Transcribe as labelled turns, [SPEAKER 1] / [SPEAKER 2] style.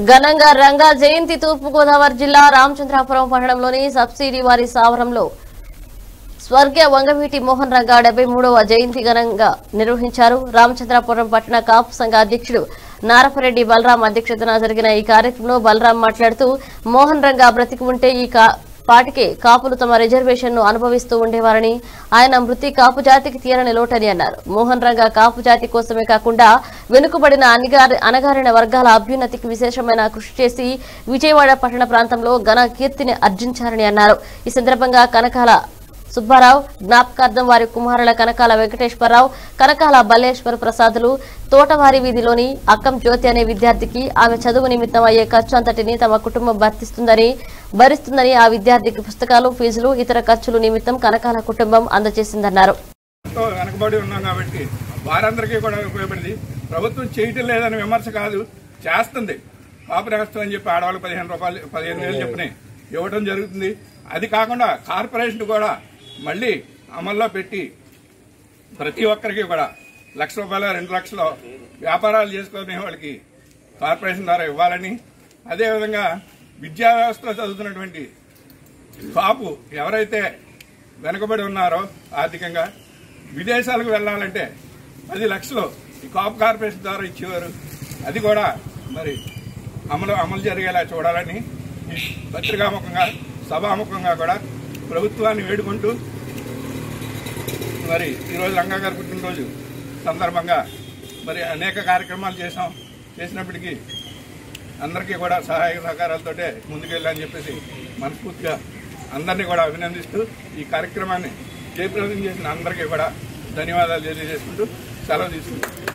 [SPEAKER 1] ఘనంగా రంగా జయంతి తూర్పుగోదావరి జిల్లా రామచంద్రాపురం పట్టణంలోని సబ్సిడీ వారి సావరంలో స్వర్గీయ వంగవీటి మోహన్ రంగా డెబ్బై మూడవ జయంతి ఘనంగా నిర్వహించారు రామచంద్రాపురం పట్టణ కాపు సంఘ అధ్యక్షుడు నారపరెడ్డి బలరాం అధ్యక్షతన జరిగిన ఈ కార్యక్రమంలో బలరాం మాట్లాడుతూ మోహన్ రంగా బ్రతికి ఉంటే ఈ కా- పాటికే కాపులు తమ రిజర్వేషన్ ను అనుభవిస్తూ ఉండేవారని ఆయన మృతి కాపు జాతికి తీరని లోటని అన్నారు మోహన్ రంగా కాపు జాతి కోసమే కాకుండా వెనుకబడిన అణగారి- అణగారిన వర్గాల అభ్యున్నతికి విశేషమైన కృషి చేసి విజయవాడ పట్టణ ప్రాంతంలో ఘన కీర్తిని అర్జించారని అన్నారు ఈ సందర్భంగా కనకాల సుబ్బారావు జ్ఞాపకార్థం వారి కుమారుల కనకాల వెంకటేశ్వరరావు కనకాల బల్లేశ్వర ప్రసాదులు తోటవారి వీధిలోని అక్కం జ్యోతి అనే విద్యార్థికి ఆమె చదువు నిమిత్తం అయ్యే ఖర్చు అంతటిని తమ కుటుంబం భర్తిస్తుందని భరిస్తుందని ఆ విద్యార్థికి పుస్తకాలు ఫీజులు ఇతర ఖర్చులు నిమిత్తం కనకాల కుటుంబం అందజేసిందన్నారు
[SPEAKER 2] ఎంతో వెనకబడి ఉన్నాం కాబట్టి వారందరికీ కూడా ఉపయోగపడింది ప్రభుత్వం చేయటం లేదని విమర్శ కాదు చేస్తుంది పాప రాష్ట్రం అని చెప్పి ఆడవాళ్ళకి పదిహేను రూపాయలు పదిహేను వేలు చెప్పిన ఇవ్వడం జరుగుతుంది అది కాకుండా కార్పొరేషన్ కూడా మళ్ళీ అమల్లో పెట్టి ప్రతి ఒక్కరికి కూడా లక్ష రూపాయలు రెండు లక్షలు వ్యాపారాలు చేసుకునే వాళ్ళకి కార్పొరేషన్ ద్వారా ఇవ్వాలని అదేవిధంగా విద్యా వ్యవస్థలో చదువుతున్నటువంటి కాపు ఎవరైతే వెనుకబడి ఉన్నారో ఆర్థికంగా విదేశాలకు వెళ్ళాలంటే పది లక్షలు ఈ కాపు కార్పొరేషన్ ద్వారా ఇచ్చేవారు అది కూడా మరి అమలు అమలు జరిగేలా చూడాలని ఈ పత్రికాముఖంగా సభాముఖంగా కూడా ప్రభుత్వాన్ని వేడుకుంటూ మరి ఈరోజు రంగా గారి పుట్టినరోజు సందర్భంగా మరి అనేక కార్యక్రమాలు చేసాం చేసినప్పటికీ అందరికీ కూడా సహాయ సహకారాలతోటే ముందుకెళ్ళాలని చెప్పేసి మనస్ఫూర్తిగా అందరినీ కూడా అభినందిస్తూ ఈ కార్యక్రమాన్ని జయప్రదం చేసిన అందరికీ కూడా ధన్యవాదాలు తెలియజేసుకుంటూ సెలవు తీసుకుంటాం